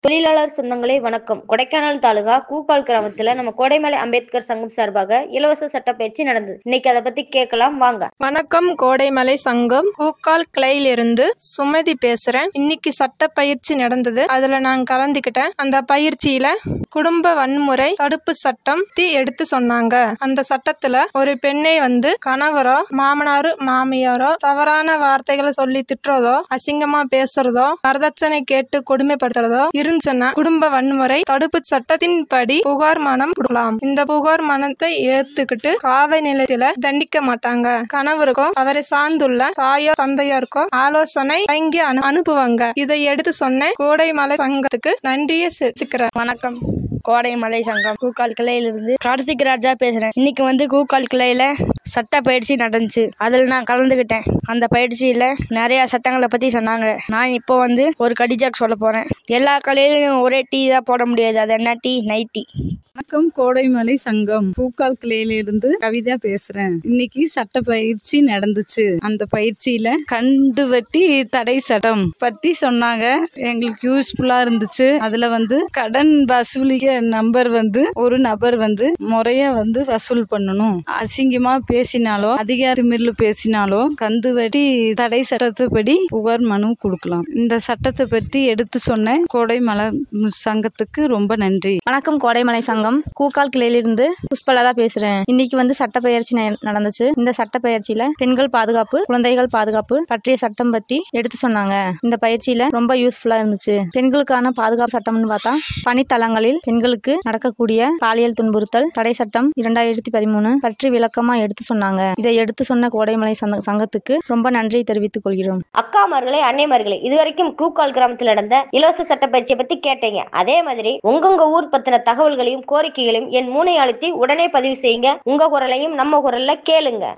தொழிலாளர் சொந்தங்களே வணக்கம் கொடைக்கானல் தாலுகா கூக்கால் கிராமத்துல நம்ம கோடைமலை அம்பேத்கர் சங்கம் சார்பாக இலவச சட்ட பயிற்சி நடந்தது இன்னைக்கு அதை பத்தி கேட்கலாம் வாங்க வணக்கம் கோடைமலை சங்கம் கூக்கால் கிளையிலிருந்து சுமதி பேசுறேன் இன்னைக்கு சட்ட பயிற்சி நடந்தது அதுல நான் கலந்துக்கிட்டேன் அந்த பயிற்சியில குடும்ப வன்முறை தடுப்பு சட்டம் தி எடுத்து சொன்னாங்க அந்த சட்டத்துல ஒரு பெண்ணை வந்து கணவரோ மாமனாரு மாமியாரோ தவறான வார்த்தைகளை சொல்லி திட்டுறதோ அசிங்கமா பேசுறதோ வரதட்சணை கேட்டு கொடுமைப்படுத்துறதோ இருந்துச்சுன்னா குடும்ப வன்முறை தடுப்பு சட்டத்தின்படி புகார் மனம் கொடுக்கலாம் இந்த புகார் மனத்தை ஏத்துக்கிட்டு காவல் நிலையத்தில தண்டிக்க மாட்டாங்க கணவருக்கோ அவரை சார்ந்துள்ள தாயோ தந்தையாருக்கோ ஆலோசனை வழங்கி அனு- அனுப்புவாங்க இதை எடுத்து சொன்ன கோடைமலை சங்கத்துக்கு நன்றியை செஞ்சுக்கிறேன் வணக்கம் கோடைமலை சங்கம் கூக்கால் கிளையிலிருந்து கார்த்திக் ராஜா பேசுறேன் இன்னைக்கு வந்து கூக்கால் கிளையில சட்ட பயிற்சி நடந்துச்சு அதில் நான் கலந்துக்கிட்டேன் அந்த பயிற்சியில நிறைய சட்டங்களை பத்தி சொன்னாங்க நான் இப்போ வந்து ஒரு கடிஜாக் சொல்ல போறேன் எல்லா கலையிலும் ஒரே டீ தான் போட முடியாது அது என்ன டீ நைட் டீ வணக்கம் கோடைமலை சங்கம் பூக்கால் கிளையிலிருந்து கவிதா பேசுறேன் இன்னைக்கு சட்ட பயிற்சி நடந்துச்சு அந்த பயிற்சியில கண்டு வட்டி தடை சட்டம் பத்தி சொன்னாங்க எங்களுக்கு யூஸ்ஃபுல்லா இருந்துச்சு அதுல வந்து கடன் வசூலிக்க நம்பர் வந்து ஒரு நபர் வந்து முறையா வந்து வசூல் பண்ணணும் அசிங்கமா பேசினாலோ அதிகாரி மில்லு பேசினாலோ கந்து வட்டி தடை சட்டத்துப்படி புகார் மனு கொடுக்கலாம் இந்த சட்டத்தை பற்றி எடுத்து சொன்ன கோடைமலை சங்கத்துக்கு ரொம்ப நன்றி வணக்கம் கோடைமலை சங்கம் கூக்கால் கிளையிலிருந்து புஷ்பலதா பேசுறேன் இன்னைக்கு வந்து சட்டப்பயிற்சி ந- நடந்துச்சு இந்த சட்டப்பயிற்சியில பெண்கள் பாதுகாப்பு குழந்தைகள் பாதுகாப்பு பற்றிய சட்டம் பற்றி எடுத்து சொன்னாங்க இந்த பயிற்சியில ரொம்ப யூஸ்ஃபுல்லா இருந்துச்சு பெண்களுக்கான பாதுகாப்பு சட்டம்னு பார்த்தா பணித்தளங்களில் பெண்களுக்கு நடக்கக்கூடிய பாலியல் துன்புறுத்தல் தடை சட்டம் இரண்டாயிரத்தி பதிமூணு பற்றி விளக்கமா எடுத்து சொன்னாங்க இதை எடுத்து சொன்ன கோடைமலை சங்க- சங்கத்துக்கு ரொம்ப நன்றியை தெரிவித்துக் கொள்கிறோம் அக்காமார்களே அன்னைமார்களே இதுவரைக்கும் கூக்கால் கிராமத்தில் நடந்த இலவச சட்ட பயிற்சியை பத்தி கேட்டீங்க அதே மாதிரி உங்கங்க ஊர் பத்தின தகவல்களையும் கோரிக்கைகளையும் என் மூனை அழுத்தி உடனே பதிவு செய்யுங்க உங்க குரலையும் நம்ம குரல்ல கேளுங்க